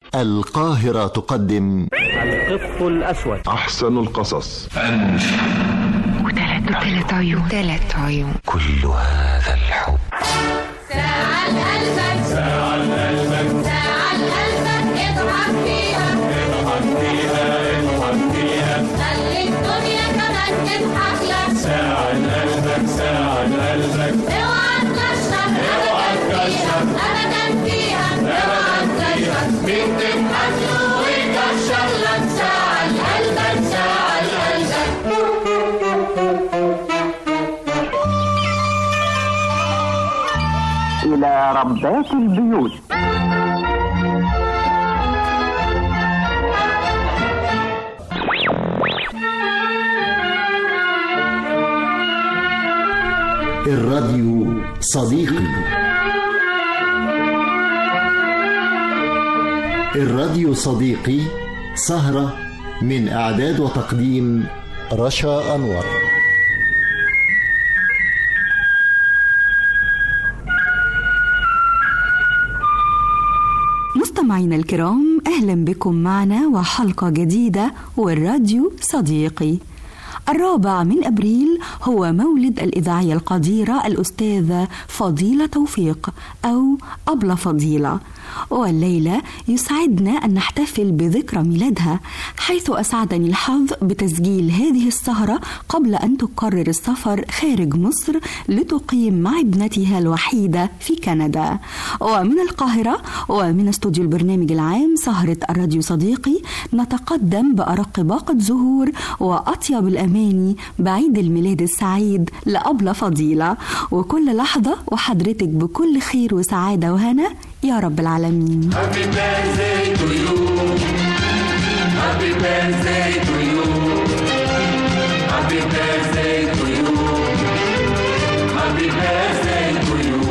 القاهرة تقدم القط الأسود أحسن القصص وثلاث وثلاث عيون ثلاث عيون كل هذا الحب ساعة قلبك ساعة قلبك ساعة قلبك اضحك فيها اضحك فيها اضحك فيها خلي الدنيا كمان تضحك لك ساعة قلبك ساعة قلبك اوعى تكشر ابدا فيها ابدا فيها اوعى تكشر مين تضحك له ويكشر لك ساعة قلبك ساعة قلبك إلى ربات البيوت الراديو صديقي الراديو صديقي سهرة من إعداد وتقديم رشا أنور مستمعينا الكرام اهلا بكم معنا وحلقه جديده والراديو صديقي الرابع من ابريل هو مولد الاذاعيه القديره الاستاذه فضيله توفيق او ابله فضيله والليله يسعدنا ان نحتفل بذكرى ميلادها حيث اسعدني الحظ بتسجيل هذه السهره قبل ان تقرر السفر خارج مصر لتقيم مع ابنتها الوحيده في كندا ومن القاهره ومن استوديو البرنامج العام سهره الراديو صديقي نتقدم بارق باقه زهور واطيب الاماني بعيد الميلاد السعيد لابله فضيله وكل لحظه وحضرتك بكل خير وسعاده وهنا يا رب العالمين Happy birthday to you. Happy birthday to you. Happy birthday to you. Happy birthday to you.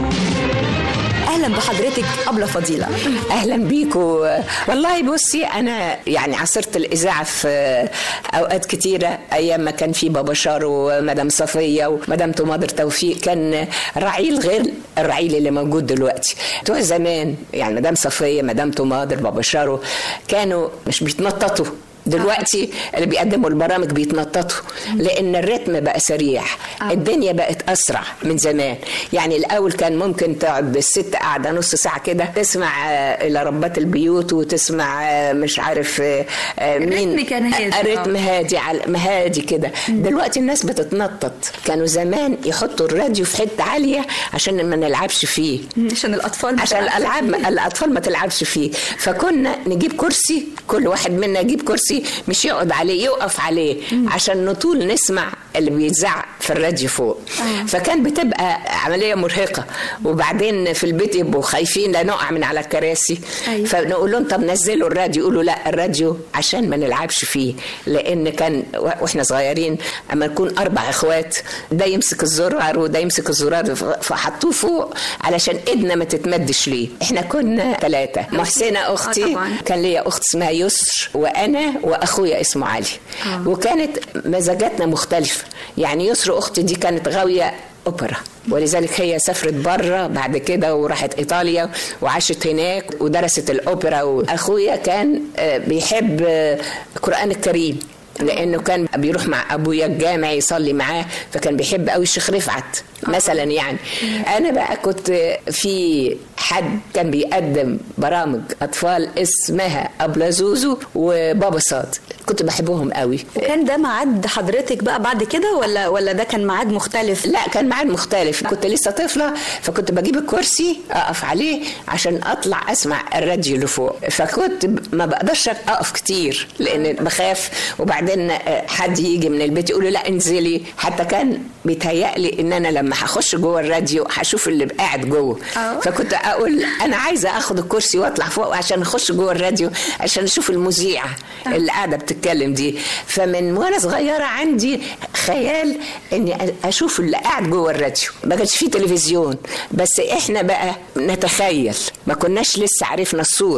اهلا بحضرتك ابله فضيله اهلا بيكوا والله بصي انا يعني عصرت الاذاعه في اوقات كتيره ايام ما كان في بابا شار ومدام صفيه ومدام تماضر توفيق كان رعيل غير الرعيل اللي موجود دلوقتي بتوع زمان يعني مدام صفيه مدام تماضر بابا شارو كانوا مش بيتنططوا دلوقتي اللي بيقدموا البرامج بيتنططوا لان الريتم بقى سريع الدنيا بقت اسرع من زمان يعني الاول كان ممكن تقعد الست قاعده نص ساعه كده تسمع آه، الى ربات البيوت وتسمع آه، مش عارف آه، آه، مين الريتم كان هادي، آه، الريتم هادي على هادي كده دلوقتي الناس بتتنطط كانوا زمان يحطوا الراديو في حته عاليه عشان ما نلعبش فيه عشان الاطفال ما عشان تعرفش. الالعاب الاطفال ما تلعبش فيه فكنا نجيب كرسي كل واحد منا يجيب كرسي مش يقعد عليه يقف عليه عشان نطول نسمع اللي بيتذاع في الراديو فوق فكان بتبقى عمليه مرهقه وبعدين في البيت يبقوا خايفين لا نقع من على الكراسي أيوة. فنقول لهم طب نزلوا الراديو يقولوا لا الراديو عشان ما نلعبش فيه لان كان واحنا صغيرين اما نكون اربع اخوات ده يمسك الزرار وده يمسك الزرار فحطوه فوق علشان ايدنا ما تتمدش ليه احنا كنا ثلاثه محسنه اختي طبعاً. كان ليا اخت اسمها يسر وانا واخويا اسمه علي وكانت مزاجاتنا مختلفه يعني يسر اختي دي كانت غاويه اوبرا ولذلك هي سافرت بره بعد كده وراحت ايطاليا وعاشت هناك ودرست الاوبرا واخويا كان آه، بيحب آه، القران الكريم لانه كان بيروح مع ابويا الجامع يصلي معاه فكان بيحب قوي الشيخ رفعت مثلا يعني انا بقى كنت في حد كان بيقدم برامج اطفال اسمها ابله زوزو وبابا صاد كنت بحبهم قوي وكان ده ميعاد حضرتك بقى بعد كده ولا ولا ده كان ميعاد مختلف لا كان ميعاد مختلف كنت لسه طفله فكنت بجيب الكرسي اقف عليه عشان اطلع اسمع الراديو اللي فوق فكنت ب- ما بقدرش اقف كتير لان بخاف وبعدين آه، حد يجي من البيت يقول لي لا انزلي حتى كان بيتهيألي ان انا لما هخش جوه الراديو هشوف اللي قاعد جوه آه. فكنت اقول انا عايزه اخد الكرسي واطلع فوق عشان اخش جوه الراديو عشان اشوف المذيعه اللي قاعده بتتكلم دي فمن وانا صغيره عندي خيال اني اشوف اللي قاعد جوه الراديو ما كانش فيه تلفزيون بس احنا بقى نتخيل ما كناش لسه عرفنا الصوره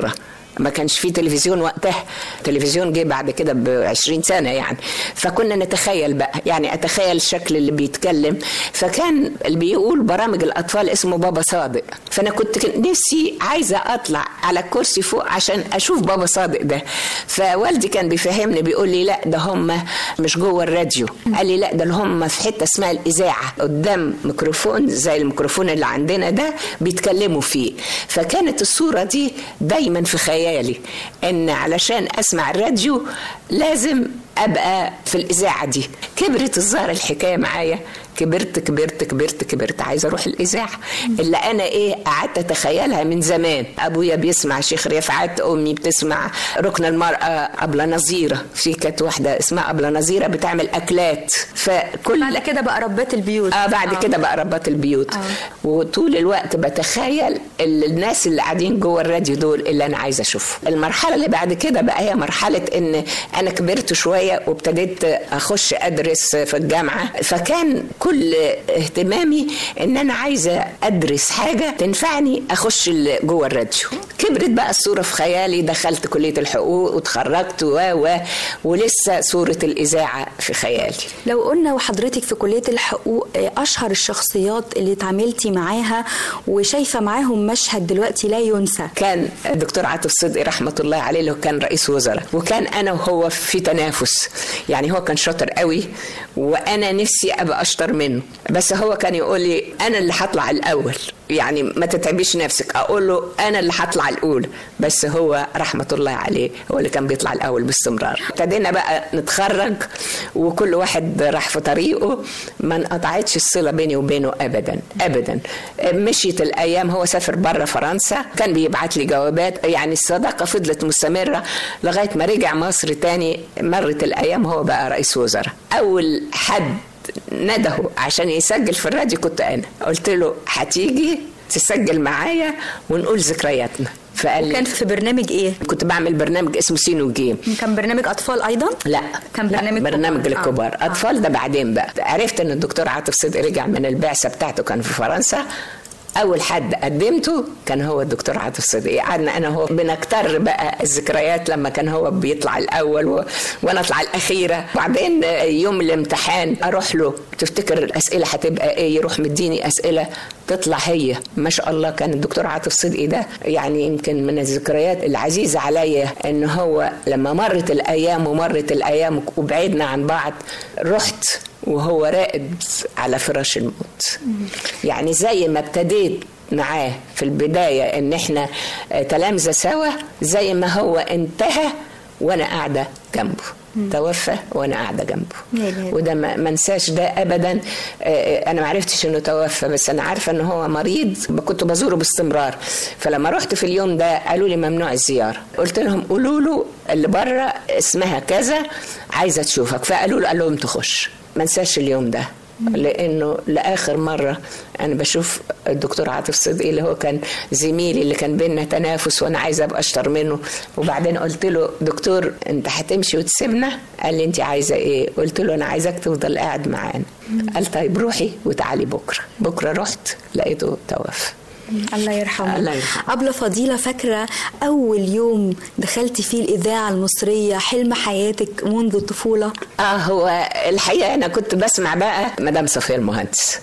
ما كانش في تلفزيون وقتها التلفزيون جه بعد كده ب 20 سنه يعني فكنا نتخيل بقى يعني اتخيل الشكل اللي بيتكلم فكان اللي بيقول برامج الاطفال اسمه بابا صادق فانا كنت نفسي عايزه اطلع على الكرسي فوق عشان اشوف بابا صادق ده فوالدي كان بيفهمني بيقول لي لا ده هم مش جوه الراديو قال لي لا ده اللي هم في حته اسمها الاذاعه قدام ميكروفون زي الميكروفون اللي عندنا ده بيتكلموا فيه فكانت الصوره دي دايما في خيالي ان علشان اسمع الراديو لازم ابقى في الاذاعه دي كبرت الظاهر الحكايه معايا كبرت كبرت كبرت كبرت عايزه اروح الاذاعه اللي انا ايه قعدت اتخيلها من زمان ابويا بيسمع شيخ رفعت امي بتسمع ركن المراه ابله نظيره في كانت واحده اسمها ابله نظيره بتعمل اكلات فكل بعد كده بقى ربات البيوت اه بعد كده بقى ربات البيوت آه. وطول الوقت بتخيل ال- الناس اللي قاعدين جوه الراديو دول اللي انا عايزه اشوفهم المرحله اللي بعد كده بقى هي مرحله ان انا كبرت شويه وابتديت اخش ادرس في الجامعه فكان كل اهتمامي ان انا عايزه ادرس حاجه تنفعني اخش ال- جوه الراديو كبرت بقى الصوره في خيالي دخلت كليه الحقوق وتخرجت و و ولسه صوره الاذاعه في خيالي لو قلنا وحضرتك في كلية الحقوق آه، أشهر الشخصيات اللي اتعاملتي معاها وشايفة معاهم مشهد دلوقتي لا ينسى كان الدكتور عاطف صدقي رحمه الله عليه اللي هو كان رئيس وزراء وكان انا وهو في تنافس يعني هو كان شاطر قوي وانا نفسي ابقى اشطر منه بس هو كان يقول لي انا اللي هطلع الاول يعني ما تتعبيش نفسك اقول له انا اللي هطلع الاولى بس هو رحمه الله عليه هو اللي كان بيطلع الاول باستمرار ابتدينا بقى نتخرج وكل واحد راح في طريقه ما انقطعتش الصله بيني وبينه ابدا ابدا مشيت الايام هو سافر بره فرنسا كان بيبعت لي جوابات يعني الصداقه فضلت مستمره لغايه ما رجع مصر تاني مرت الايام هو بقى رئيس وزراء اول حد نده عشان يسجل في الراديو كنت انا قلت له هتيجي تسجل معايا ونقول ذكرياتنا فقال لي كان في برنامج إيه؟ كنت بعمل برنامج اسمه سين وجيم كان برنامج أطفال أيضا؟ لا كان برنامج لا برنامج كبار. للكبار آه. اطفال ده بعدين بقى عرفت ان الدكتور عاطف صدقي رجع من البعثه بتاعته كان في فرنسا اول حد قدمته كان هو الدكتور عاطف صدقي قعدنا انا وهو بنكتر بقى الذكريات لما كان هو بيطلع الاول و... وانا اطلع الاخيره بعدين يوم الامتحان اروح له تفتكر الاسئله هتبقى ايه يروح مديني اسئله تطلع هي ما شاء الله كان الدكتور عاطف صدقي ده يعني يمكن من الذكريات العزيزه عليا ان هو لما مرت الايام ومرت الايام وبعدنا عن بعض رحت وهو راقد على فراش الموت يعني زي ما ابتديت معاه في البداية ان احنا آه، تلامذة سوا زي ما هو انتهى وانا قاعدة جنبه توفى وانا قاعده جنبه يا لهوي. وده ما ما انساش ده ابدا آه، انا ما عرفتش انه توفى بس انا عارفه ان هو مريض كنت بزوره باستمرار فلما رحت في اليوم ده قالوا لي ممنوع الزياره قلت لهم قولوا له اللي بره اسمها كذا عايزه تشوفك فقالوا له قال لهم تخش ما انساش اليوم ده لانه لاخر مره انا بشوف الدكتور عاطف صدقي اللي هو كان زميلي اللي كان بينا تنافس وانا عايزه ابقى اشطر منه وبعدين قلت له دكتور انت هتمشي وتسيبنا قال لي انت عايزه ايه قلت له انا عايزاك تفضل قاعد معانا قال طيب روحي وتعالي بكره بكره رحت لقيته توفى الله يرحمه الله يرحمه. أبلة فضيلة فاكرة أول يوم دخلتي فيه الإذاعة المصرية حلم حياتك منذ الطفولة اه هو الحقيقه انا كنت بسمع بقى مدام صفيه المهندس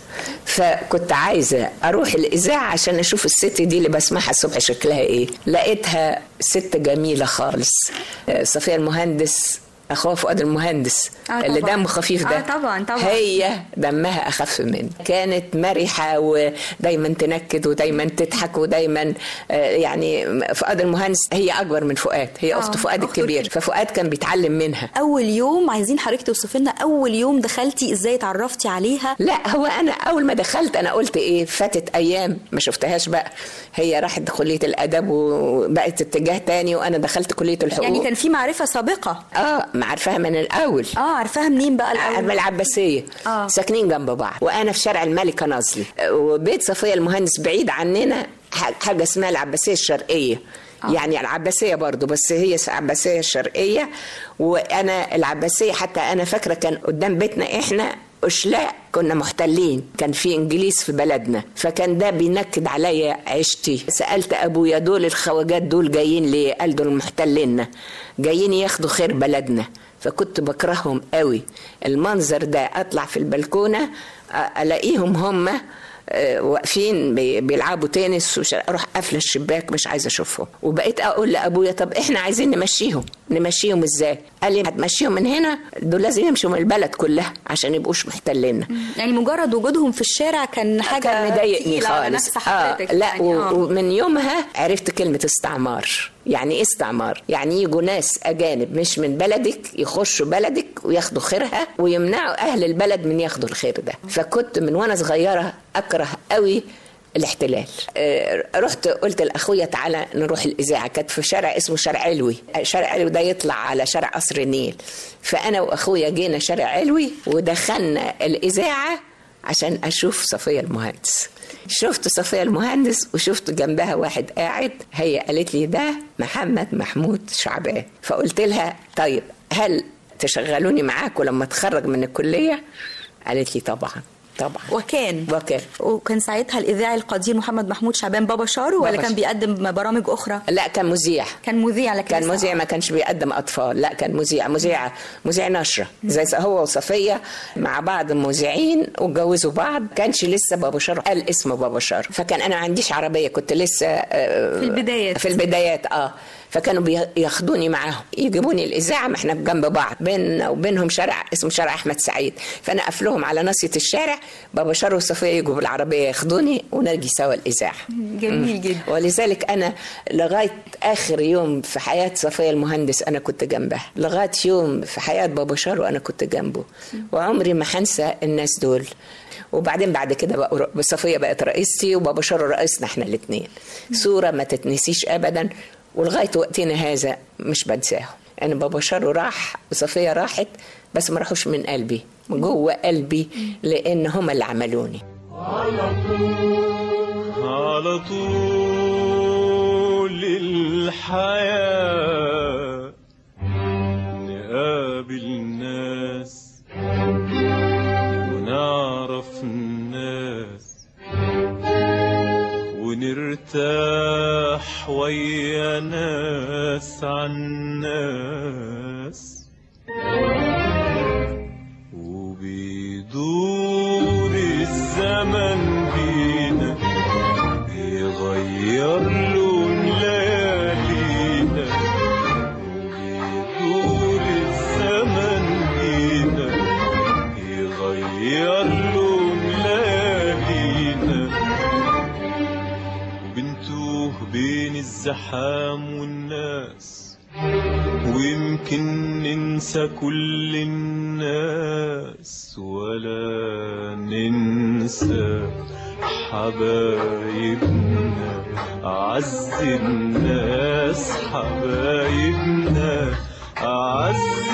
فكنت عايزه اروح الاذاعه عشان اشوف الست دي اللي بسمعها الصبح شكلها ايه لقيتها ست جميله خالص آه، صفيه المهندس اخوها فؤاد المهندس آه اللي طبعاً. دمه خفيف ده آه طبعاً، طبعاً. هي دمها اخف مني كانت مرحه ودايما تنكد ودايما تضحك ودايما آه، يعني فؤاد المهندس هي اكبر من فؤاد هي آه، اخت فؤاد أخته الكبير ففؤاد كان بيتعلم منها أول يوم عايزين حضرتك توصفي لنا أول يوم دخلتي إزاي اتعرفتي عليها لا هو انا اول ما دخلت انا قلت ايه فاتت ايام ما شفتهاش بقى هي راحت كليه الادب وبقت اتجاه تاني وانا دخلت كليه الحقوق يعني كان في معرفة سابقة اه ما عارفاها من الاول اه عارفاها منين بقى من الأول العباسيه آه. ساكنين جنب بعض وانا في شارع الملكه ناصلي وبيت صفيه المهندس بعيد عننا ح- حاجه اسمها العباسيه الشرقيه يعني العباسيه برضو بس هي العباسيه الشرقيه وانا العباسيه حتى انا فاكره كان قدام بيتنا احنا اشلاء كنا محتلين كان في انجليز في بلدنا فكان ده بينكد عليا عيشتي سالت ابويا دول الخواجات دول جايين ليه قال دول محتليننا جايين ياخدوا خير بلدنا فكنت بكرههم قوي المنظر ده اطلع في البلكونه أ- الاقيهم هم آه، واقفين بي- بيلعبوا تنس وش- اروح قافله الشباك مش عايزه اشوفهم وبقيت اقول لابويا طب احنا عايزين نمشيهم نمشيهم ازاي قال لي هتمشيهم من هنا دول لازم يمشوا من البلد كلها عشان يبقوش محتليننا يعني مجرد وجودهم في الشارع كان حاجه كان مضايقني تقيلة على خالص نفس حضرتك لا يعني و- آه. ومن يومها عرفت كلمة استعمار يعني ايه استعمار يعني يجوا ناس أجانب مش من بلدك يخشوا بلدك وياخدوا خيرها ويمنعوا أهل البلد من ياخدوا الخير ده فكنت من وأنا صغيرة أكره قوي الاحتلال آه، رحت قلت لاخويا تعالى نروح الاذاعه كانت في شارع اسمه شارع علوي شارع علوي ده يطلع على شارع قصر النيل فانا واخويا جينا شارع علوي ودخلنا الاذاعه عشان اشوف صفيه المهندس شفت صفيه المهندس وشفت جنبها واحد قاعد هي قالت لي ده محمد محمود شعبان فقلت لها طيب هل تشغلوني معاكم لما اتخرج من الكليه قالت لي طبعا طبعا وكان وكان وكان ساعتها الاذاعي القدير محمد محمود شعبان بابا شارو ولا بابا كان شارو. بيقدم برامج اخرى لا كان مذيع كان مذيع لكن كان لسه- مذيع ما كانش بيقدم اطفال لا كان مذيع مذيع مذيع نشره زي هو وصفيه مع بعض مذيعين واتجوزوا بعض كانش لسه بابا شارو قال اسمه بابا شارو فكان انا ما عنديش عربيه كنت لسه آه، في البدايات. في البدايات اه فكانوا بياخدوني معاهم يجيبوني الاذاعه ما احنا جنب بعض بيننا وبينهم شارع اسمه شارع احمد سعيد فانا اقف لهم على ناصيه الشارع بابا شارو وصفيه يجوا بالعربيه ياخدوني ونجي سوا الاذاعه جميل جدا ولذلك انا لغايه اخر يوم في حياه صفيه المهندس انا كنت جنبها لغايه يوم في حياه بابا شارو انا كنت جنبه وعمري ما هنسى الناس دول وبعدين بعد كده بقى صفيه بقت رئيستي وبابا شارو رئيسنا احنا الاثنين صوره ما تتنسيش ابدا ولغايه وقتنا هذا مش بنساهم انا بابا شارو راح وصفيه راحت بس ما راحوش من قلبي من جوه قلبي لان هم اللي عملوني على طول الحياة نقابل ناس ونعرف الناس ونرتاح ويا ناس عن ناس وبيدور الزمن بينا يغير لون ليالينا وبيدور الزمن بينا يغير لون ليالينا وبنتوه بين الزحام والناس ويمكن ننسى كل الناس ولا ننسى حبايبنا أعز الناس حبايبنا أعز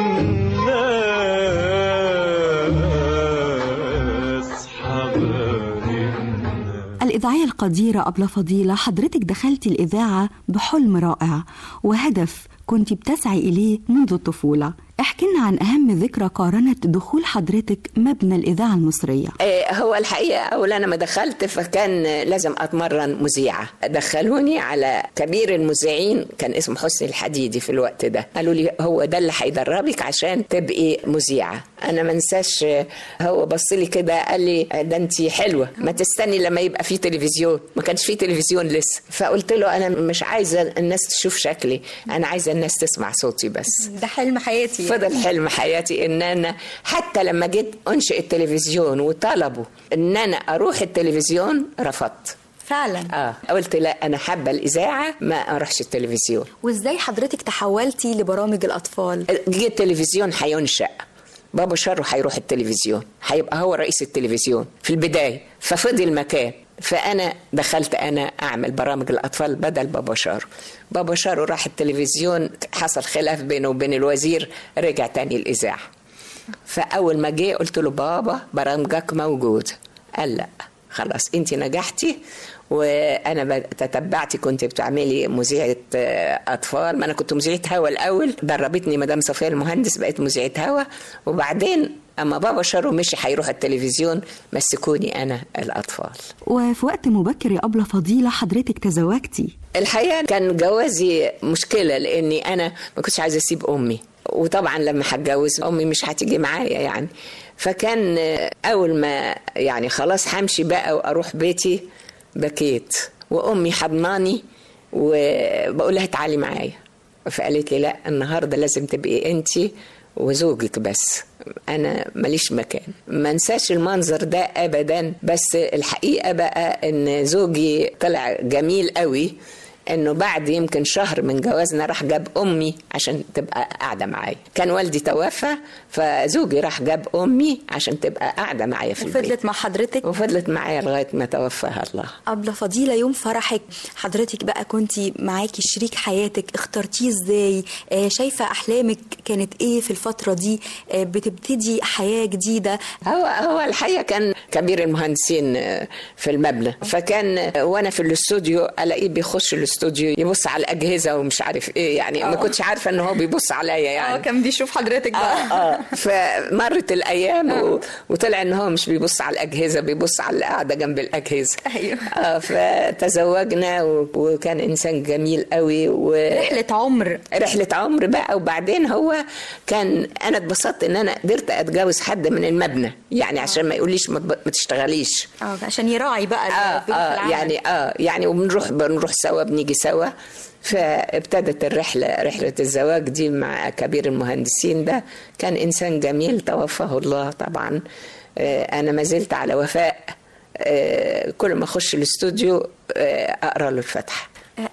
الناس حبايبنا الإذاعية القديرة أبلة فضيلة حضرتك دخلتي الإذاعة بحلم رائع وهدف كنت بتسعي إليه منذ الطفولة احكي لنا عن أهم ذكرى قارنت دخول حضرتك مبنى الإذاعة المصرية آه، هو الحقيقة أول أنا ما دخلت فكان لازم أتمرن مذيعة دخلوني على كبير المذيعين كان اسمه حسني الحديدي في الوقت ده قالوا لي هو ده اللي هيدربك عشان تبقي مذيعة أنا ما انساش آه، هو بص لي كده قال لي آه، ده أنت حلوة ما تستني لما يبقى في تلفزيون ما كانش في تلفزيون لسه فقلت له أنا مش عايزة الناس تشوف شكلي أنا عايزة الناس تسمع صوتي بس ده حلم حياتي فضل حلم حياتي ان انا حتى لما جيت انشئ التلفزيون وطلبوا ان انا اروح التلفزيون رفضت فعلا اه قلت لا انا حابه الاذاعه ما اروحش التلفزيون وازاي حضرتك تحولتي لبرامج الاطفال جه التلفزيون هينشأ بابا شارو هيروح التلفزيون هيبقى هو رئيس التلفزيون في البدايه ففضل مكان فانا دخلت انا اعمل برامج الاطفال بدل بابا شارو بابا شارو راح التلفزيون حصل خلاف بينه وبين الوزير رجع تاني الاذاعه فاول ما جه قلت له بابا برامجك موجود قال لا خلاص انت نجحتي وانا تتبعتي كنت بتعملي مذيعه آه، اطفال ما انا كنت مذيعه هوا الاول دربتني مدام صفيه المهندس بقيت مذيعه هوا وبعدين اما بابا شارو مشي هيروح التلفزيون مسكوني انا الاطفال وفي وقت مبكر يا أبلة فضيلة حضرتك تزوجتي الحقيقه كان جوازي مشكله لاني انا ما كنتش عايزه اسيب امي وطبعا لما هتجوز امي مش هتيجي معايا يعني فكان اول ما يعني خلاص همشي بقى واروح بيتي بكيت وامي حضناني وبقول لها تعالي معايا فقالت لي لا النهارده لازم تبقي انت وزوجك بس انا ماليش مكان ما انساش المنظر ده ابدا بس الحقيقه بقى ان زوجي طلع جميل قوي انه بعد يمكن شهر من جوازنا راح جاب امي عشان تبقى قاعده معايا كان والدي توفى فزوجي راح جاب امي عشان تبقى قاعده معايا في البيت وفضلت مع حضرتك وفضلت معايا لغايه ما توفاها الله أبلة فضيلة يوم فرحك حضرتك بقى كنتي معاكي شريك حياتك اخترتيه ازاي آه شايفة أحلامك كانت ايه في الفترة دي آه بتبتدي حياة جديدة هو هو الحقيقه كان كبير المهندسين في المبنى فكان وانا في الاستوديو الاقيه بيخش الاستوديو يبص على الاجهزه ومش عارف ايه يعني ما كنتش عارفه ان هو بيبص عليا يعني كان بيشوف حضرتك اه اه فمرت الايام و... وطلع ان هو مش بيبص على الاجهزه بيبص على اللي قاعده جنب الاجهزه أيوه. اه فتزوجنا و... وكان انسان جميل قوي و... رحلة عمر رحلة عمر بقى وبعدين هو كان أنا اتبسطت إن أنا قدرت أتجوز حد من المبنى يعني عشان ما يقوليش ما تب- ما تشتغليش اه عشان يراعي بقى اه البيت في اه العمل. يعني اه يعني وبنروح بنروح سوا بنيجي سوا فابتدت الرحلة رحلة الزواج دي مع كبير المهندسين ده كان إنسان جميل توفاه الله طبعا آه أنا ما زلت على وفاء آه كل ما أخش الاستوديو آه أقرأ له الفاتحة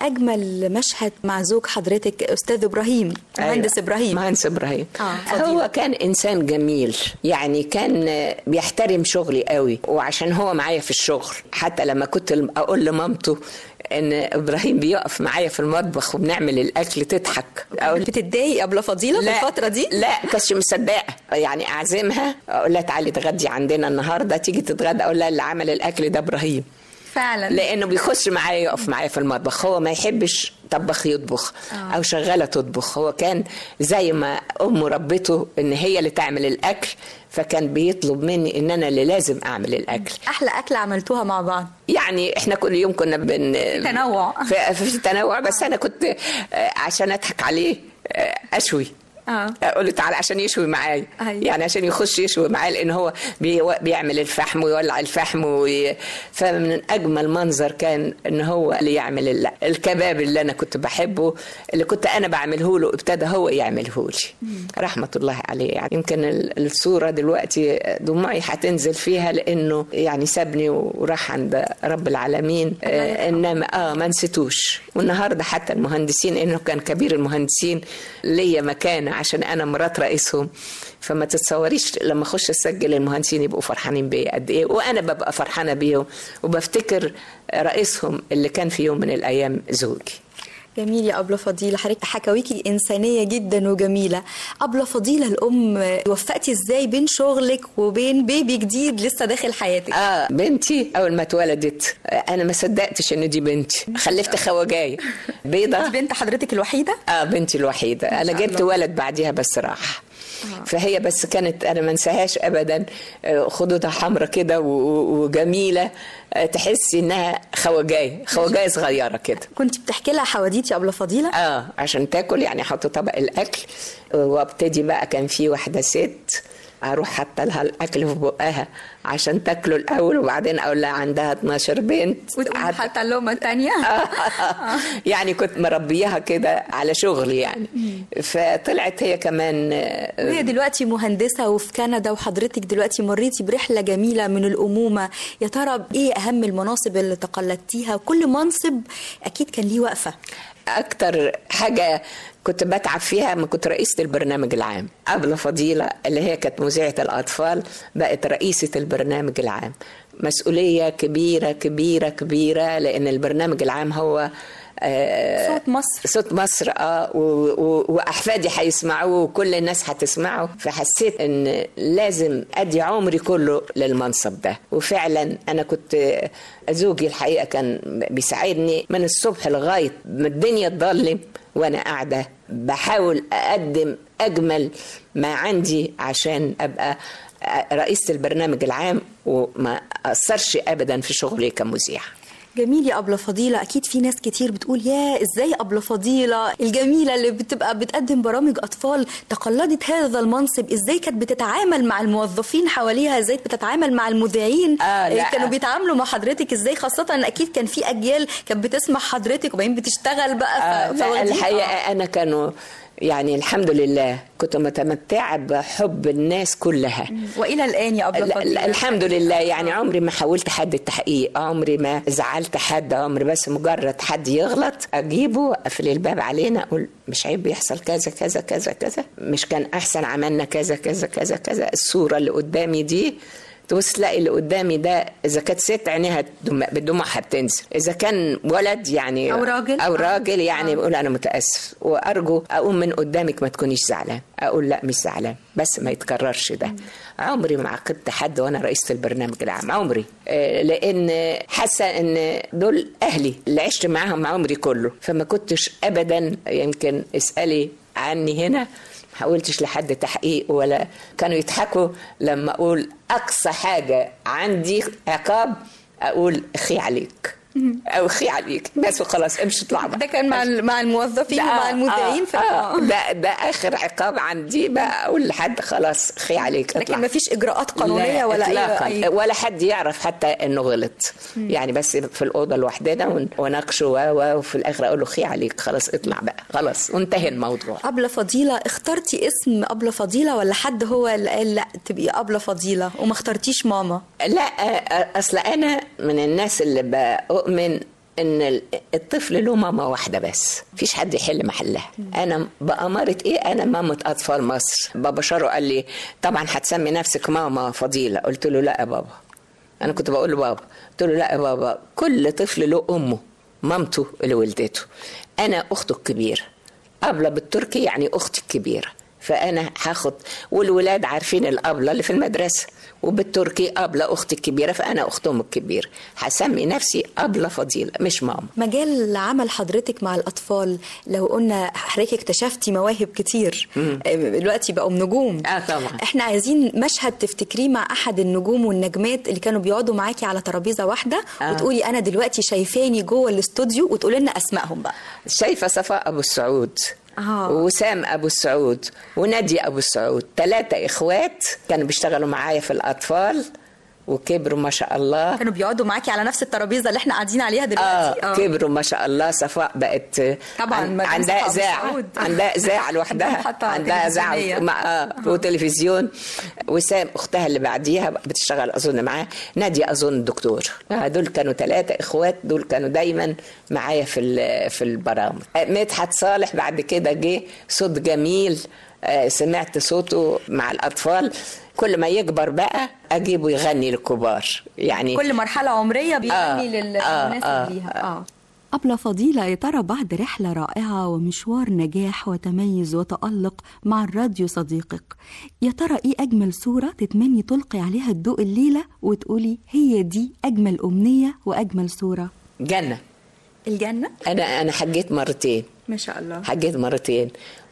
أجمل مشهد مع زوج حضرتك أستاذ إبراهيم مهندس أيوة. إبراهيم مهندس ابراهيم آه، فضيلة. هو كان انسان جميل يعني كان آه، بيحترم شغلي قوي وعشان هو معايا في الشغل حتى لما كنت اقول لمامته ان ابراهيم بيقف معايا في المطبخ وبنعمل الاكل تضحك اقول بتتضايق قبل فضيلة في الفترة دي لا كانتش مصدقه يعني اعزمها اقول لها تعالي تغدي عندنا النهارده تيجي تتغدى اقول لها اللي عمل الاكل ده ابراهيم فعلا لانه بيخش معايا يقف معايا في المطبخ هو ما يحبش طباخ يطبخ آه. او شغاله تطبخ هو كان زي ما امه ربته ان هي اللي تعمل الاكل فكان بيطلب مني ان انا اللي لازم اعمل الاكل أحلى أكلة عملتوها مع بعض يعني احنا كل يوم كنا بن تنوع. في, في تنوع بس انا كنت آه، عشان اضحك عليه آه، اشوي اه اقول له تعالى عشان يشوي معايا أيوة. يعني عشان يخش يشوي معايا لان هو بي بيعمل الفحم ويولع الفحم وي... فمن اجمل منظر كان ان هو اللي يعمل ال- الكباب اللي انا كنت بحبه اللي كنت انا بعمله له ابتدى هو يعمله لي رحمه الله عليه يعني يمكن ال- الصوره دلوقتي دموعي هتنزل فيها لانه يعني سابني وراح عند رب العالمين آه انما اه ما نسيتوش والنهارده حتى المهندسين انه كان كبير المهندسين ليا مكانه عشان انا مرات رئيسهم فما تتصوريش لما اخش اسجل المهندسين يبقوا فرحانين بيا قد ايه وانا ببقى فرحانه بيهم وبفتكر رئيسهم اللي كان في يوم من الايام زوجي جميل يا أبلة فضيلة حضرتك حكاويكي إنسانية جدا وجميلة أبلة فضيلة الأم وفقتي إزاي بين شغلك وبين بيبي جديد لسه داخل حياتك اه بنتي اول ما اتولدت آه، انا ما صدقتش ان دي بنتي خلفت خواجايه بيضه دي بنت حضرتك الوحيدة اه بنتي الوحيده انا شاء جبت الله. ولد بعديها بس راح فهي بس كانت انا ما انساهاش ابدا آه، خدودها حمرة كده و- و- وجميله آه، تحسي انها خواجايه خواجايه صغيره كده كنت بتحكي لها حواديت يا أبلة فضيلة اه عشان تاكل يعني احط طبق الاكل وابتدي بقى كان في واحده ست اروح حاطه لها الاكل في بقها عشان تاكله الاول وبعدين اقول لها عندها 12 بنت وتقوم عد- حتى اللقمة التانية يعني كنت مربيها كده على شغل يعني فطلعت هي كمان آه، وهي دلوقتي مهندسة وفي كندا وحضرتك دلوقتي مريتي برحلة جميلة من الأمومة يا ترى إيه أهم المناصب اللي تقلدتيها وكل منصب أكيد كان ليه وقفة اكتر حاجه كنت بتعب فيها لما كنت رئيسه البرنامج العام قبل فضيله اللي هي كانت مذيعه الاطفال بقت رئيسه البرنامج العام مسؤوليه كبيره كبيره كبيره لان البرنامج العام هو آه، صوت مصر. صوت مصر اه و- و- واحفادي هيسمعوه وكل الناس هتسمعه فحسيت ان لازم ادي عمري كله للمنصب ده وفعلا انا كنت زوجي الحقيقه كان بيساعدني من الصبح لغايه ما الدنيا تضلم وانا قاعده بحاول اقدم اجمل ما عندي عشان ابقى رئيسة البرنامج العام وما أثرش أبدا في شغلي كمذيعة جميل يا أبلة فضيلة أكيد في ناس كتير بتقول يا إزاي أبلة فضيلة الجميلة اللي بتبقى بتقدم برامج أطفال تقلدت هذا المنصب إزاي كانت بتتعامل مع الموظفين حواليها إزاي بتتعامل مع المذيعين آه، لا. كانوا بيتعاملوا مع حضرتك إزاي خاصة إن أكيد كان في أجيال كانت بتسمع حضرتك وبعدين بتشتغل بقى آه، ف- لا، فواخدين- الحقيقة آه. أنا كانوا يعني الحمد لله كنت متمتعة بحب الناس كلها وإلى الآن يا أبلة لا- لا، فضيلة الحمد لله يعني عمري ما حاولت حد التحقيق عمري ما زعلت حد عمري بس مجرد حد يغلط اجيبه اقفل الباب علينا اقول مش عيب يحصل كذا كذا كذا كذا مش كان احسن عملنا كذا كذا كذا كذا الصوره اللي قدامي دي تبص تلاقي اللي قدامي ده اذا كانت ست عينيها دم- بدموعها بتنزل اذا كان ولد يعني أو راجل. او آه. راجل يعني آه. بقول انا متاسف وارجو اقوم من قدامك ما تكونيش زعلان اقول لا مش زعلان بس ما يتكررش ده عمري ما عاقبت حد وانا رئيسه البرنامج العام عمري آه، لان حاسه ان دول اهلي اللي عشت معاهم عمري كله فما كنتش ابدا يمكن اسالي عني هنا ما حاولتش لحد تحقيق ولا كانوا يضحكوا لما اقول اقصى حاجه عندي عقاب اقول اخي عليك او اخي عليك بس وخلاص امشي اطلع بقى ده كان مع ال- مع الموظفين ده- ومع المذيعين في آه آه. ده ده اخر عقاب عندي بقى اقول لحد خلاص خي عليك اطلع لكن ما فيش إجراءات قانونية لا ولا إطلاقاً. أي, أي ولا حد يعرف حتى انه غلط يعني بس في الاوضه لوحدنا ون- وناقشه و- و- وفي الاخر اقول له خي عليك خلاص اطلع بقى خلاص وانتهى الموضوع أبلة فضيلة اخترتي اسم أبلة فضيلة ولا حد هو اللي قال لا تبقي أبلة فضيلة وما اخترتيش ماما لا آه، اصل انا من الناس اللي بؤمن ان ال- الطفل له ماما واحده بس مفيش حد يحل محلها انا بأمارة ايه انا مامة اطفال مصر بابا شارو قال لي طبعا هتسمي نفسك ماما فضيله قلت له لا يا بابا انا كنت بقول له بابا قلت له لا يا بابا كل طفل له امه مامته اللي ولدته انا اخته الكبيره أبلة بالتركي يعني أختي الكبيرة فأنا هاخد والولاد عارفين الأبلة اللي في المدرسة وبالتركي أبلة أختي الكبيرة فأنا أختهم الكبيرة هسمي نفسي أبلة فضيلة مش ماما مجال عمل حضرتك مع الأطفال لو قلنا حضرتك اكتشفتي مواهب كتير آه، دلوقتي بقوا نجوم آه طبعا. احنا عايزين مشهد تفتكريه مع أحد النجوم والنجمات اللي كانوا بيقعدوا معاكي على ترابيزة واحدة آه. وتقولي أنا دلوقتي شايفاني جوه الاستوديو وتقولي لنا أسمائهم بقى شايفة صفاء أبو السعود آه. وسام أبو السعود ونادية أبو السعود ثلاثة إخوات كانوا بيشتغلوا معايا في الأطفال وكبروا ما شاء الله كانوا بيقعدوا معاكي على نفس الترابيزة اللي احنا قاعدين عليها اه دلوقتي كبروا ما شاء الله صفاء بقت طبعاً، عن- مدام عندها صفاء أبو اذاعه سعود. عندها اذاعه لوحدها حتى عندها تلفزيونية. اذاعه مع اه وتلفزيون وسام اختها اللي بعديها بتشتغل اظن معاه ناديه اظن دكتور آه دول كانوا ثلاثه اخوات دول كانوا دايما معايا في ال- في البرامج آه، مدحت صالح بعد كده جه صوت جميل آه، سمعت صوته مع الاطفال كل ما يكبر بقى اجيبه يغني للكبار يعني كل مرحلة عمرية بيغني آه، لل- آه، للناس آه، اللي ليها اه أبلة فضيلة يا ترى بعد رحلة رائعة ومشوار نجاح وتميز وتألق مع الراديو صديقك يا ترى إيه أجمل صورة تتمني تلقي عليها الضوء الليلة وتقولي هي دي أجمل أمنية وأجمل صورة جنه الجنة انا انا حجيت مرتين ما شاء الله حجيت مرتين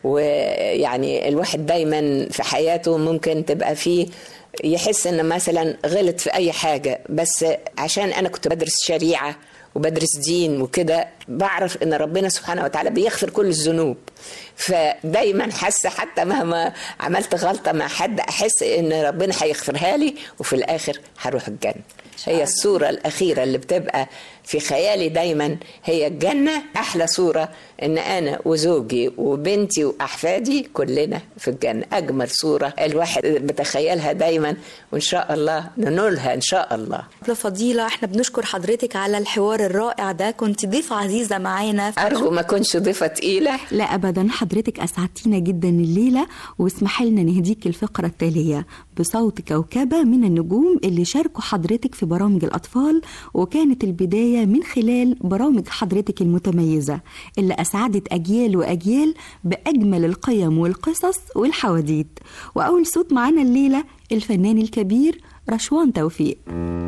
ويعني الواحد دايما في حياته ممكن تبقى فيه يحس ان مثلا غلط في اي حاجه بس عشان انا كنت بدرس شريعه وبدرس دين وكده بعرف ان ربنا سبحانه وتعالى بيغفر كل الذنوب فدايما حاسه حتى مهما عملت غلطه مع حد احس ان ربنا هيغفرها لي وفي الاخر هروح الجنه هي الصوره الاخيره اللي بتبقى في خيالي دايما هي الجنه احلى صوره ان انا وزوجي وبنتي واحفادي كلنا في الجنه اجمل صوره الواحد بتخيلها دايما وان شاء الله ننولها ان شاء الله أبلة فضيلة احنا بنشكر حضرتك على الحوار الرائع ده كنت ضيفة عزيزة معانا ارجو ما اكونش ضيفه تقيله لا أبدا حضرتك أسعدتينا جدا الليلة واسمحي لنا نهديك الفقرة التالية بصوت كوكبة من النجوم اللي شاركوا حضرتك في برامج الأطفال وكانت البداية من خلال برامج حضرتك المتميزة اللي أسعدت أجيال وأجيال بأجمل القيم والقصص والحواديت وأول صوت معانا الليلة الفنان الكبير رشوان توفيق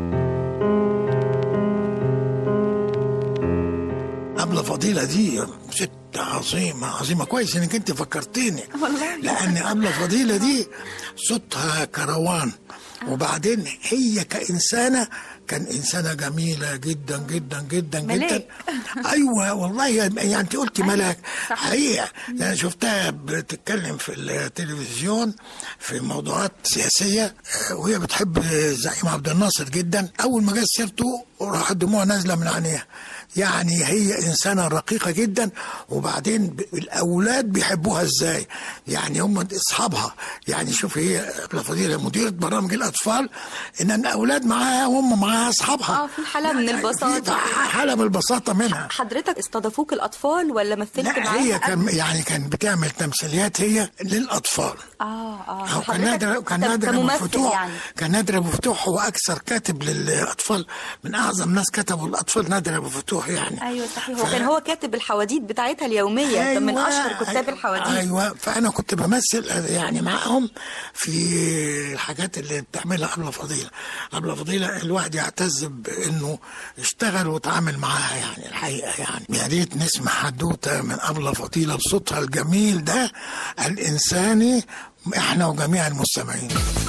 أبلة فضيلة دي ست عظيمة عظيمة كويس انك انت فكرتيني لان أبلة فضيلة دي صوتها كروان وبعدين هي كإنسانة كان إنسانة جميلة جدا جدا جدا جدا ملاك. أيوة والله يعني أنت قلتي ملاك حقيقة يعني شفتها بتتكلم في التلفزيون في موضوعات سياسية آه، وهي بتحب الزعيم عبد الناصر جدا أول ما جت سيرته راح الدموع نازلة من عينيها يعني هي إنسانة رقيقة جدا وبعدين ب- الأولاد بيحبوها إزاي يعني هم أصحابها يعني شوف هي أبلة فضيلة مديرة برامج الأطفال إن الأولاد معاها وهم معاها أصحابها اه في حالة من في البساطة حالة من البساطة منها حضرتك استضافوك الأطفال ولا مثلت لا معاها هي كان يعني كان بتعمل تمثيليات هي للأطفال اه اه أو كان حضرتك نادر كان كم- نادر أبو كممثل فتوح يعني كان نادر أبو فتوح هو أكثر كاتب للأطفال من أعظم ناس كتبوا الأطفال نادر أبو فتوح يعني ايوه صحيح هو كان هو كاتب الحواديت بتاعتها اليوميه كان من أيوة، اشهر كتاب أيوة، الحواديت ايوه فانا كنت بمثل يعني معاهم في الحاجات اللي بتعملها ابله فضيله ابله فضيله الواحد يعتز بانه اشتغل وتعامل معاها يعني الحقيقه يعني يا ريت نسمع حدوته من ابله فضيله بصوتها الجميل ده الانساني احنا وجميع المستمعين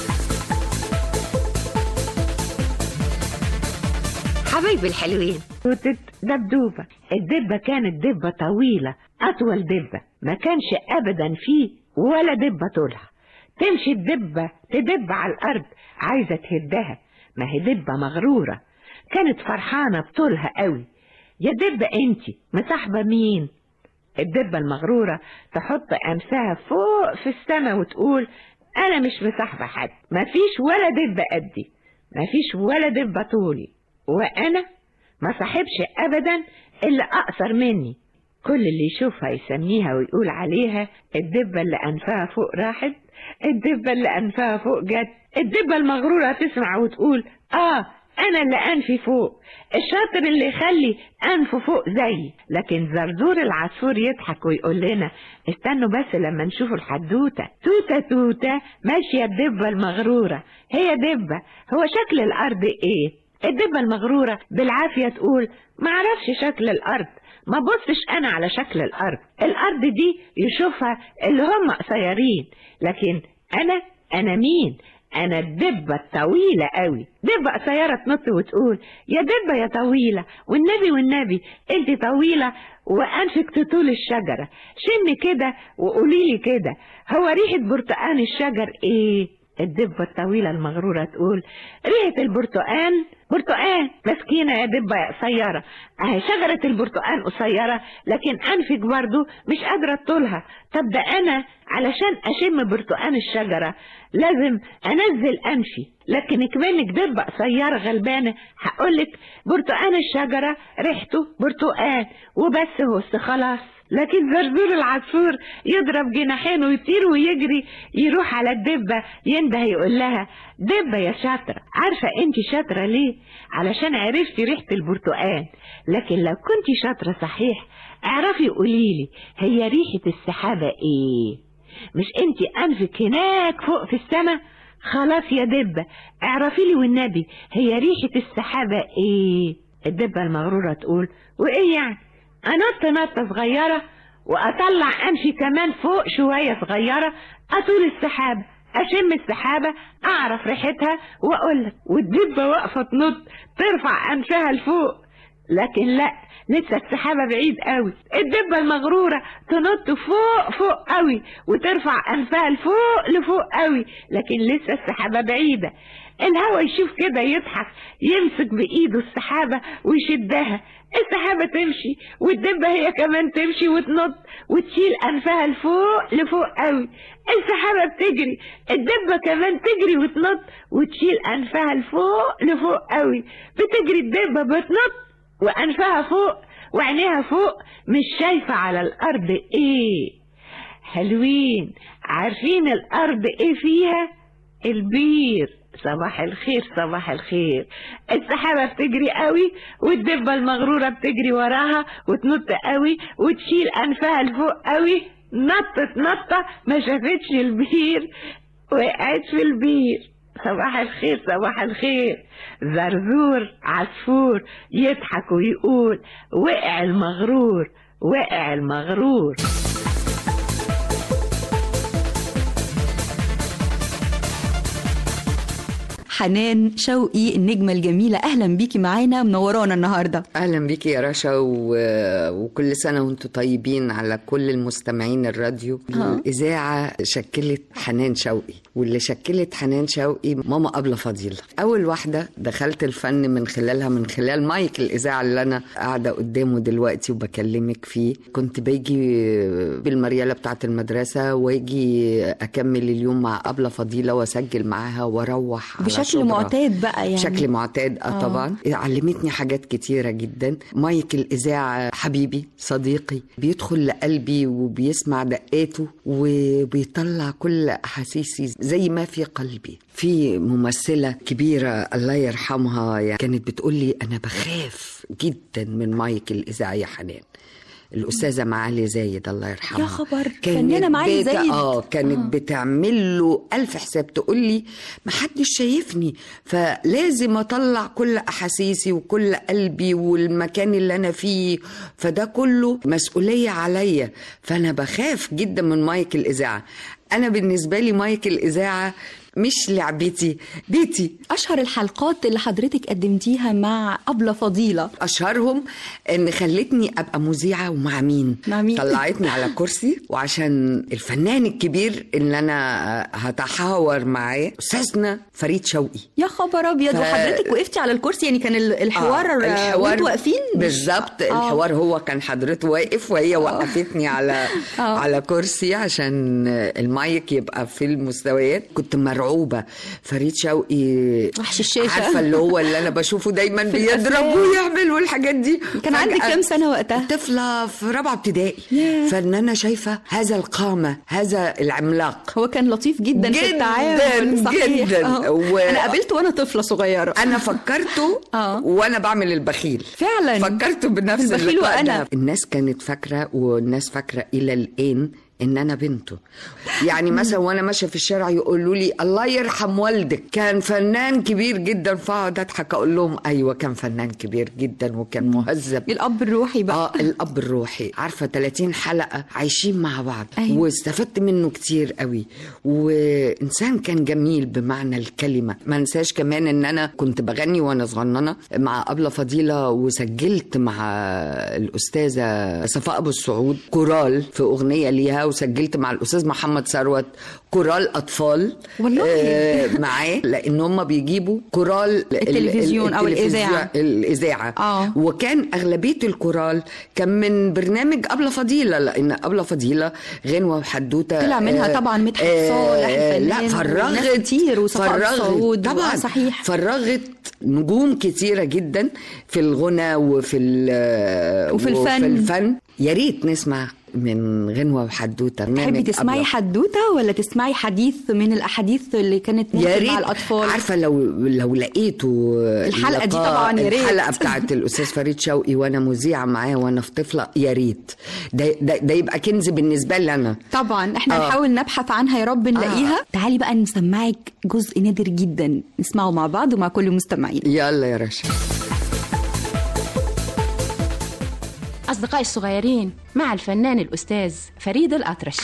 حبايبي الحلوين توتت دبدوبة الدبة كانت دبة طويلة أطول دبة ما كانش أبدا فيه ولا دبة طولها تمشي الدبة تدب على الأرض عايزة تهدها ما هي دبة مغرورة كانت فرحانة بطولها قوي يا دبة انتي مصاحبة مين الدبة المغرورة تحط أمسها فوق في السما وتقول أنا مش مصاحبة حد مفيش ولا دبة قدي مفيش ولا دبة طولي وأنا ما صاحبش أبدا اللي أقصر مني كل اللي يشوفها يسميها ويقول عليها الدبة اللي أنفها فوق راحت الدبة اللي أنفها فوق جت الدبة المغرورة تسمع وتقول آه أنا اللي أنفي فوق الشاطر اللي يخلي أنفه فوق زيي لكن زرزور العصفور يضحك ويقول لنا استنوا بس لما نشوف الحدوتة توتة توتة ماشية الدبة المغرورة هي دبة هو شكل الأرض إيه الدبة المغرورة بالعافية تقول معرفش شكل الأرض ما بصش أنا على شكل الأرض الأرض دي يشوفها اللي هم قصيرين لكن أنا أنا مين أنا الدبة الطويلة قوي دبة قصيرة تنط وتقول يا دبة يا طويلة والنبي والنبي انت طويلة وأنفك تطول الشجرة شمي كده وقوليلي كده هو ريحة برتقان الشجر ايه الدبة الطويلة المغرورة تقول ريحة البرتقان برتقان مسكينة يا دبة يا قصيرة اهي شجرة البرتقان قصيرة لكن أنفك برضو مش قادرة تطولها طب ده أنا علشان أشم برتقان الشجرة لازم أنزل أنفي لكن كمانك دبة قصيرة غلبانة هقولك برتقان الشجرة ريحته برتقان وبس هو خلاص لكن زرزور العصفور يضرب جناحين ويطير ويجري يروح على الدبة ينده يقول لها دبة يا شاطرة عارفة انت شاطرة ليه علشان عرفتي ريحة البرتقال لكن لو كنت شاطرة صحيح اعرفي قوليلي هي ريحة السحابة ايه مش انت انفك هناك فوق في السماء خلاص يا دبة اعرفي لي والنبي هي ريحة السحابة ايه الدبة المغرورة تقول وايه يعني انط نطة صغيرة واطلع انفي كمان فوق شوية صغيرة اطول السحابة اشم السحابة اعرف ريحتها واقولك والدبة واقفة تنط ترفع انفها لفوق لكن لا لسه السحابة بعيد قوي الدبة المغرورة تنط فوق فوق قوي وترفع أنفها لفوق لفوق قوي لكن لسه السحابة بعيدة الهوا يشوف كده يضحك يمسك بإيده السحابة ويشدها السحابة تمشي والدبة هي كمان تمشي وتنط وتشيل أنفها لفوق لفوق قوي السحابة بتجري الدبة كمان تجري وتنط وتشيل أنفها لفوق لفوق قوي بتجري الدبة بتنط وأنفها فوق وعينيها فوق مش شايفة على الأرض إيه حلوين عارفين الأرض إيه فيها البير صباح الخير صباح الخير السحابة بتجري قوي والدبة المغرورة بتجري وراها وتنط قوي وتشيل أنفها لفوق قوي نطت نطة ما شافتش البير وقعت في البير صباح الخير صباح الخير زرزور عصفور يضحك ويقول وقع المغرور وقع المغرور حنان شوقي النجمة الجميلة أهلا بيكي معانا منورانا النهاردة اهلا بيكي يا رشا و... وكل سنه وانتم طيبين على كل المستمعين الراديو ها. الاذاعه شكلت حنان شوقي واللي شكلت حنان شوقي ماما أبلة فضيله اول واحده دخلت الفن من خلالها من خلال مايك الاذاعه اللي انا قاعده قدامه دلوقتي وبكلمك فيه كنت باجي بالمرياله بتاعه المدرسه واجي اكمل اليوم مع أبلة فضيله واسجل معاها واروح على بشكل شبرا. معتاد بقى يعني بشكل معتاد اه آه. طبعا علمتني حاجات كتيره جدا مايك الاذاعه حبيبي صديقي بيدخل لقلبي وبيسمع دقاته وبيطلع كل احاسيسي زي ما في قلبي في ممثله كبيره الله يرحمها يعني كانت بتقول لي انا بخاف جدا من مايك الاذاعه يا حنان الأستاذة معالي زايد الله يرحمها يا خبر، كانت فنانة معالي بت- زايد. اه كانت آه. بتعمل له ألف حساب تقول لي ما حدش شايفني فلازم أطلع كل أحاسيسي وكل قلبي والمكان اللي أنا فيه فده كله مسؤولية عليا فأنا بخاف جدا من مايك الإذاعة أنا بالنسبة لي مايك الإذاعة مش لعبتي بيتي أشهر الحلقات اللي حضرتك قدمتيها مع أبلة فضيلة اشهرهم ان خلتني ابقى مذيعه ومع مين مع مين؟ طلعتني على كرسي وعشان الفنان الكبير اللي انا هتحاور معاه استاذنا فريد شوقي يا خبر أبيض ف- وحضرتك وقفتي على الكرسي يعني كان ال- الحوار آه، آه وانتوا واقفين مش- بالظبط آه. الحوار هو كان حضرته واقف وهي وقفتني على آه. على كرسي عشان المايك يبقى في المستويات كنت مرعوبه فريد شوقي وحش الشاشة. عارفه اللي هو اللي انا بشوفه دايما في بيضرب الأفلام. ويعمل والحاجات دي كان عندك فجأة كام سنة وقتها؟ طفله في رابعه ابتدائي ياه. فان انا شايفه هذا القامه هذا العملاق هو كان لطيف جدا, في جداً، التعامل صحيح جداً. آه. و- أنا قابلته وأنا طفلة صغيرة انا فكرته آه. وانا بعمل البخيل فعلا فكرته بنفس البخيل اللقاء وأنا. ده. الناس كانت فاكره والناس فاكره الى الان ان انا بنته يعني مثلا وانا ماشيه في الشارع يقولوا لي الله يرحم والدك كان فنان كبير جدا فاقعد اضحك اقول لهم ايوه كان فنان كبير جدا وكان مهذب الأب الروحي بقى اه الاب الروحي عارفه 30 حلقه عايشين مع بعض أيوة. واستفدت منه كتير قوي وانسان كان جميل بمعنى الكلمه ما انساش كمان ان انا كنت بغني وانا صغننه مع ابله فضيله وسجلت مع الاستاذه صفاء ابو السعود كورال في اغنيه ليها وسجلت مع الاستاذ محمد ثروت كورال اطفال والله. آه معاه لان هم بيجيبوا كورال ال- ال- التلفزيون أو التلفزيون- الإذاعة. الاذاعه آه. وكان اغلبيه الكورال كان من برنامج ابله فضيله لان ابله فضيله غنوه وحدوته طلع منها آه، طبعا مدحت آه، صالح الفنان لا وناس فرغت كتير وصفاء فرغت الصعود طبعا صحيح فرغت نجوم كتيره جدا في الغنى وفي ال- وفي الفن. وفي الفن يا ريت نسمع من غنوه وحدوته تحبي برنامج تسمعي أبلة. حدوته ولا تسمعي حديث من الأحاديث اللي كانت يا ممكن ريت مع الأطفال عارفه لو لو لقيتوا الحلقة دي اللقاء- طبعاً يا ريت. الحلقه بتاعت الاستاذ فريد شوقي وانا مذيعه معاه وانا في طفله يا ريت ده, ده, ده يبقى كنز بالنسبه لي انا طبعا احنا آه. نحاول نبحث عنها يا رب نلاقيها آه. تعالي بقى نسمعك جزء نادر جدا نسمعه مع بعض ومع كل المستمعين يلا يا رشا أصدقائي الصغيرين مع الفنان الأستاذ فريد الأطرش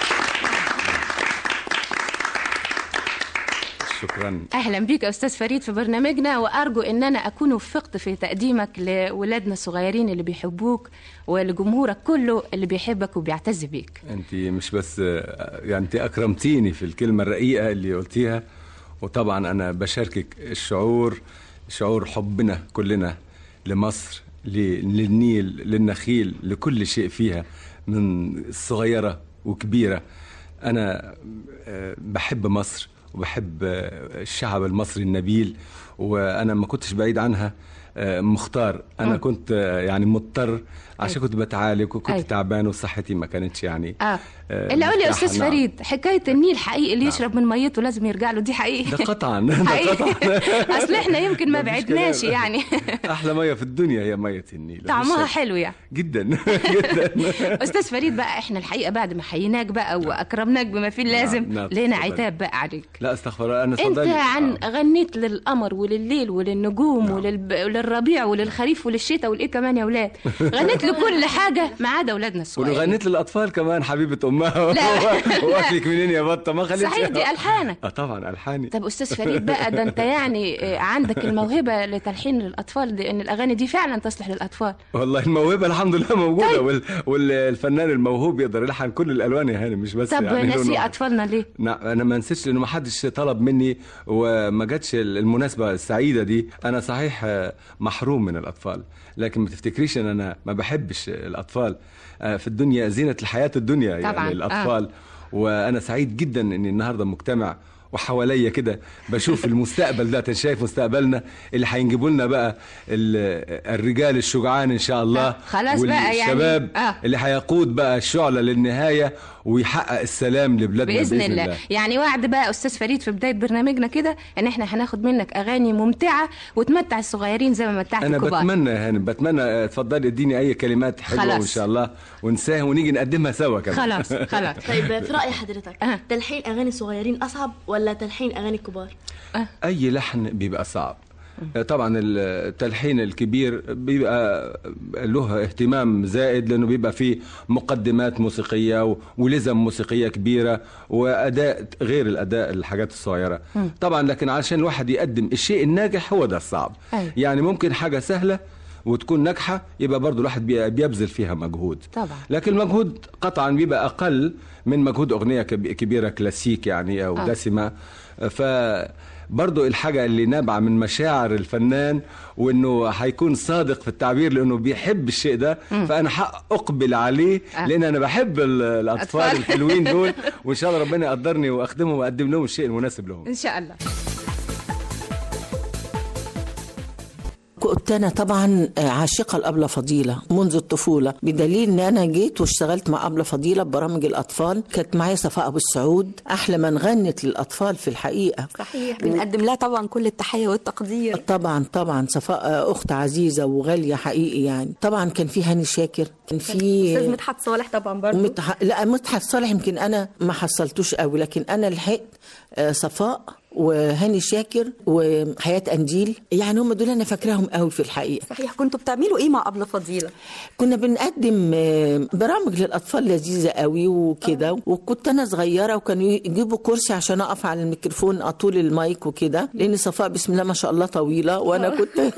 شكرا أهلا بك يا أستاذ فريد في برنامجنا وأرجو أن أنا أكون وفقت في تقديمك لولادنا الصغيرين اللي بيحبوك ولجمهورك كله اللي بيحبك وبيعتز بيك انت مش بس يعني انت اكرمتيني في الكلمه الرقيقه اللي قلتيها وطبعا انا بشاركك الشعور شعور حبنا كلنا لمصر ل- للنيل للنخيل لكل شيء فيها من صغيره وكبيره انا آه، بحب مصر وبحب آه، الشعب المصري النبيل وانا ما كنتش بعيد عنها آه، مختار انا مم. كنت آه، يعني مضطر عشان كنت بتعالج وكنت أي. تعبان وصحتي ما كانتش يعني آه. آه، اللي قول لي يا مرتاحة، أستاذ نعم. فريد حكاية النيل حقيقي اللي يشرب من ميته لازم يرجع له دي حقيقي ده قطعا ده حقيقي قطعا أصل إحنا يمكن ما مفيش بعدناش كلام. يعني احلى ميه في الدنيا هي ميه النيل طعمها مفيش شك. حلو يعني جدا جدا استاذ فريد بقى احنا الحقيقه بعد ما حييناك بقى واكرمناك بما فيه اللازم نعم، لنا اتفضل. عتاب بقى عليك لا استغفر الله انا انت صدقني عن غنيت للقمر ولليل وللنجوم وللب... للربيع وللخريف وللشتاء والايه كمان يا ولاد غنيت لكل حاجه ما عدا اولادنا الصغيرين وغنيت للاطفال كمان حبيبه امها لا. واكلك منين يا بطه ما خليتش صحيح دي الحانك اه طبعا الحاني طب استاذ فريد بقى ده انت يعني آه، عندك الموهبه لتلحين للاطفال دي ان الاغاني دي فعلا تصلح للاطفال والله الموهبه الحمد لله موجوده طيب. وال... والفنان الموهوب يقدر يلحن كل الالوان يا هاني مش بس طب يعني لون ناسي واحد. اطفالنا ليه نعم انا ما نسيتش لانه ما حدش طلب مني وما جاتش المناسبه السعيده دي انا صحيح آه، محروم من الاطفال لكن ما تفتكريش ان انا ما بحبش الاطفال آه، في الدنيا زينه الحياه الدنيا طبعاً، يعني آه. الاطفال وانا سعيد جدا اني النهارده مجتمع وحواليا كده بشوف المستقبل ده شايف مستقبلنا اللي هينجبوا لنا بقى ال- الرجال الشجعان ان شاء الله خلاص بقى يعني- والشباب آه. اللي هيقود بقى الشعله للنهايه ويحقق السلام لبلادنا باذن الله يعني وعد بقى استاذ فريد في بدايه برنامجنا كده ان احنا هناخد منك اغاني ممتعه وتمتع الصغيرين زي ما متعت انا الكبار بتمنى يا هانم بتمنى آه، اتفضلي اديني اي كلمات حلوه خلاص. وان شاء الله ونساهم ونيجي نقدمها سوا كمان خلاص خلاص طيب في رأي حضرتك تلحين أغاني الصغيرين أصعب ولا تلحين أغاني الكبار؟ اي لحن بيبقى صعب طبعا التلحين الكبير بيبقى له اهتمام زائد لانه بيبقى فيه مقدمات موسيقيه و- ولزم موسيقيه كبيره واداء غير الاداء الحاجات الصغيره مم. طبعا لكن عشان الواحد يقدم الشيء الناجح هو ده الصعب أيوة. يعني ممكن حاجه سهله وتكون ناجحه يبقى برضو الواحد بي- بيبذل فيها مجهود طبعا لكن المجهود قطعا بيبقى اقل من مجهود اغنيه كب- كبيره كلاسيك يعني او آه. دسمه ف برضو الحاجة اللي نابعة من مشاعر الفنان وانه هيكون صادق في التعبير لانه بيحب الشيء ده مم. فانا حق اقبل عليه آه. لان انا بحب ال- الاطفال أطفال. الحلوين دول وان شاء الله ربنا يقدرني واخدمهم واقدم لهم الشيء المناسب لهم ان شاء الله كنت انا طبعا عاشقه لابله فضيله منذ الطفوله بدليل ان انا جيت واشتغلت مع ابله فضيله ببرامج الاطفال كانت معايا صفاء ابو السعود احلى من غنت للاطفال في الحقيقه صحيح بنقدم لها طبعا كل التحيه والتقدير طبعا طبعا صفاء اخت عزيزه وغاليه حقيقي يعني طبعا كان في هاني شاكر كان استاذ في مدحت صالح طبعا برضه متح... لا مدحت صالح يمكن انا ما حصلتوش قوي لكن انا لحقت آه، صفاء وهاني شاكر وحياه انديل يعني هم دول انا فاكراهم قوي في الحقيقه صحيح كنتوا بتعملوا ايه مع ابله فضيله كنا بنقدم آه، برامج للاطفال لذيذه قوي وكده وكنت انا صغيره وكانوا يجيبوا كرسي عشان اقف على الميكروفون اطول المايك وكده لان صفاء بسم الله ما شاء الله طويله وانا كنت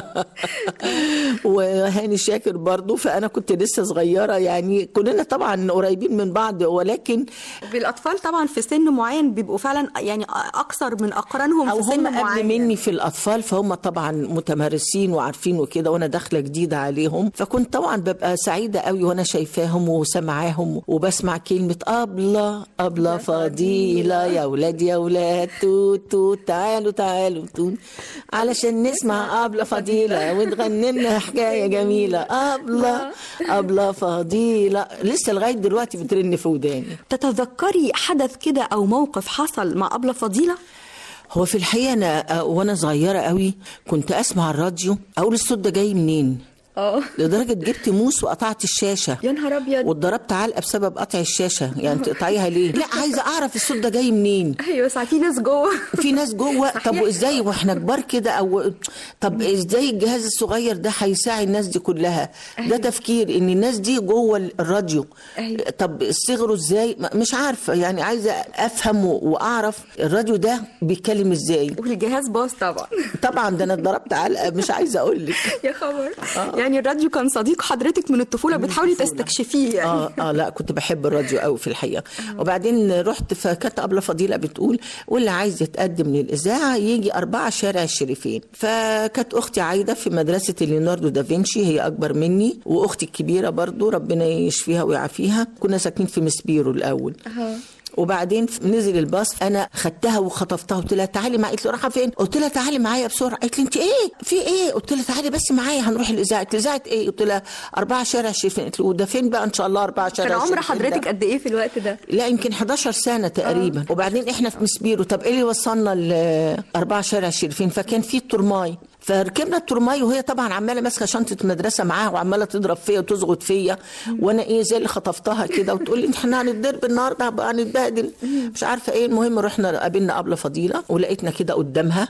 وهاني شاكر برضو فانا كنت لسه صغيره يعني كلنا طبعا قريبين من بعض ولكن بالاطفال طبعا في سن معين بيبقوا فعلا يعني اكثر من اقرانهم او في سن هم قبل معين مني في الاطفال فهم طبعا متمرسين وعارفين وكده وانا داخله جديده عليهم فكنت طبعا ببقى سعيده قوي وانا شايفاهم وسامعاهم وبسمع كلمه ابله ابله فضيله يا ولاد يا ولاد توت توت تعالوا تعالوا توت علشان نسمع ابله فضيله وتغني لنا حكايه جميله ابله ابله فضيله لسه لغايه دلوقتي بترن في وداني تتذكري حدث كده او موقف حصل مع ابله فضيله هو في الحقيقه انا آه، وانا صغيره قوي كنت اسمع الراديو اقول الصوت ده جاي منين اه لدرجه جبت موس وقطعت الشاشه يا نهار ابيض واتضربت علقه بسبب قطع الشاشه يعني تقطعيها ليه لا عايزه اعرف الصوت ده جاي منين ايوه صح في ناس جوه في ناس جوه طب وازاي واحنا كبار كده او طب ازاي الجهاز الصغير ده هيساعي الناس دي كلها ده تفكير ان الناس دي جوه الراديو طب صغروا ازاي ما- مش عارفه يعني عايزه افهم و- واعرف الراديو ده بيتكلم ازاي والجهاز باظ طبعا طبعا ده انا اتضربت علقه مش عايزه اقول لك يا خبر يعني الراديو كان صديق حضرتك من الطفوله بتحاولي تستكشفيه يعني اه اه لا كنت بحب الراديو قوي في الحقيقه وبعدين رحت فكانت ابله فضيله بتقول واللي عايز يتقدم للاذاعه يجي أربعة شارع الشريفين فكانت اختي عايده في مدرسه ليوناردو دافنشي هي اكبر مني واختي الكبيره برضو ربنا يشفيها ويعافيها كنا ساكنين في مسبيرو الاول وبعدين نزل الباص انا خدتها وخطفتها قلت لها تعالي معايا قلت له رايحه فين قلت لها تعالي معايا بسرعه قالت لي انت ايه في ايه قلت لها تعالي بس معايا هنروح الاذاعه قلت لها اذاعه ايه قلت لها أربعة شارع الشريفين قلت له وده فين بقى ان شاء الله أربعة شارع كان عمر الشريفين ده؟ حضرتك قد ايه في الوقت ده لا يمكن 11 سنة تقريبا آه. وبعدين احنا في مسبيرو طب ايه اللي وصلنا لأربعة شارع الشريفين فكان في الترماي فركبنا الترماي وهي طبعا عماله ماسكه شنطه مدرسه معاها وعماله تضرب فيا وتزغط فيا وانا ايه زي اللي خطفتها كده وتقول لي احنا هنتضرب النهارده هبقى هنتبهدل مش عارفه ايه المهم رحنا قابلنا ابله فضيله ولقيتنا كده قدامها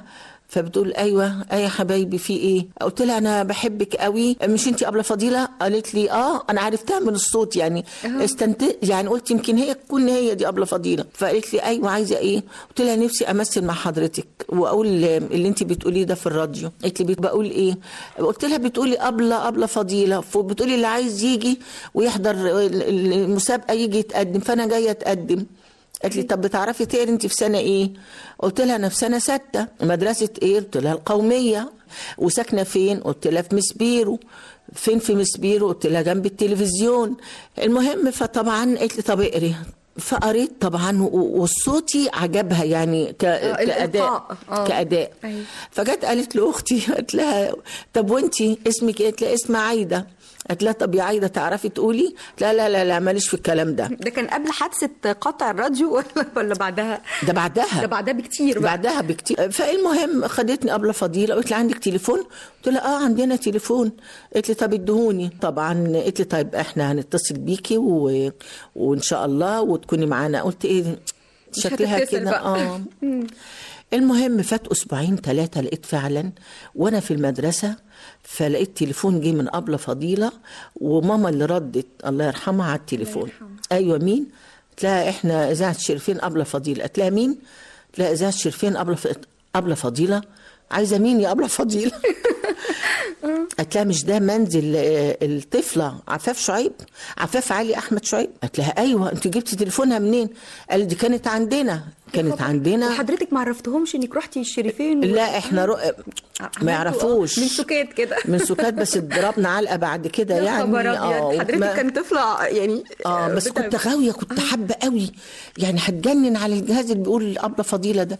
فبتقول ايوه اي يا حبايبي في ايه قلت لها انا بحبك قوي مش انت ابله فضيله قالت لي اه انا عرفتها من الصوت يعني استنت يعني قلت يمكن هي تكون هي دي ابله فضيله فقالت لي ايوه عايزه ايه قلت لها نفسي امثل مع حضرتك واقول اللي انت بتقوليه ده في الراديو قالت لي بقول ايه قلت لها بتقولي ابله ابله فضيله بتقولي اللي عايز يجي ويحضر المسابقه يجي يتقدم فانا جايه اتقدم قالت لي طب بتعرفي تقري انت في سنه ايه قلت لها انا في سنه سته مدرسه ايه قلت لها القوميه وساكنه فين قلت لها في مسبيرو فين في مسبيرو قلت لها جنب التلفزيون المهم فطبعا قالت لي طب اقري فقريت طبعا و- وصوتي عجبها يعني ك... كاداء الإلقاء. آه. كاداء أيوة. فجت قالت لاختي قالت لها طب وانتي اسمك ايه قالت لها اسمي عايده قالت لها طب يا عايده تعرفي تقولي لا لا لا لا ماليش في الكلام ده ده كان قبل حادثه قطع الراديو ولا ولا بعدها ده بعدها ده بعدها بكتير بقى. بعدها بكتير فالمهم خدتني قبل فضيله قلت لها عندك تليفون قلت لها اه عندنا تليفون قالت لي طب ادهوني طبعا قالت لي طيب احنا هنتصل بيكي و... وان شاء الله وتكوني معانا قلت ايه شكلها هتتصل كده بقى. اه المهم فات اسبوعين ثلاثه لقيت فعلا وانا في المدرسه فلقيت تليفون جه من ابله فضيله وماما اللي ردت الله يرحمها على التليفون ايوه مين قلت لها احنا اذاعه شرفين ابله فضيله قالت لها مين قلت لها اذاعه شرفين ابله ف... ابله فضيله عايزه مين يا ابله فضيله قالت لها مش ده منزل آه، الطفله عفاف شعيب عفاف علي احمد شعيب قالت لها ايوه انت جبتي تليفونها منين قال دي كانت عندنا كانت عندنا وحضرتك ما عرفتهمش انك رحتي الشريفين لا احنا رو... ما يعرفوش من سكات كده من سكات بس اتضربنا علقه بعد كده يا يعني خبر أبيض. حضرتك ما- كان طفله يعني اه بس بتاع- كنت غاويه كنت حابه قوي يعني هتجنن على الجهاز اللي بيقول الابله فضيله ده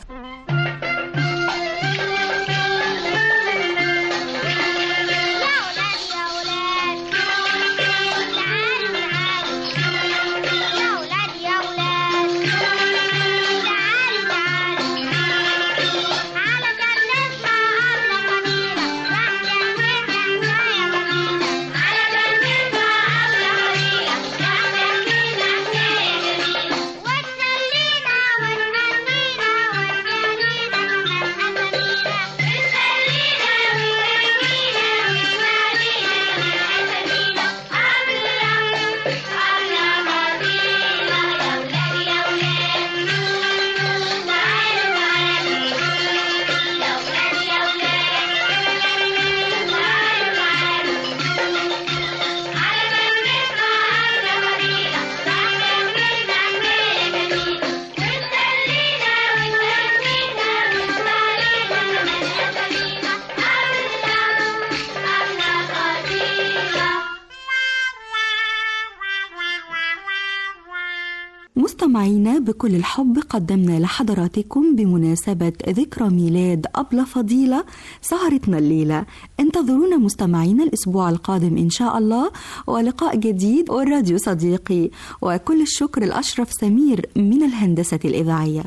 مستمعينا بكل الحب قدمنا لحضراتكم بمناسبة ذكرى ميلاد أبلة فضيلة سهرتنا الليلة انتظرونا مستمعينا الأسبوع القادم إن شاء الله ولقاء جديد والراديو صديقي وكل الشكر الأشرف سمير من الهندسة الإذاعية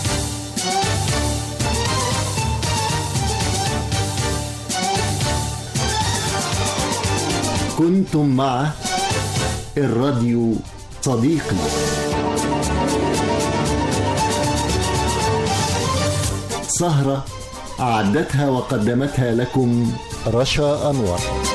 كنتم مع الراديو صديقي سهرة أعدتها وقدمتها لكم رشا أنور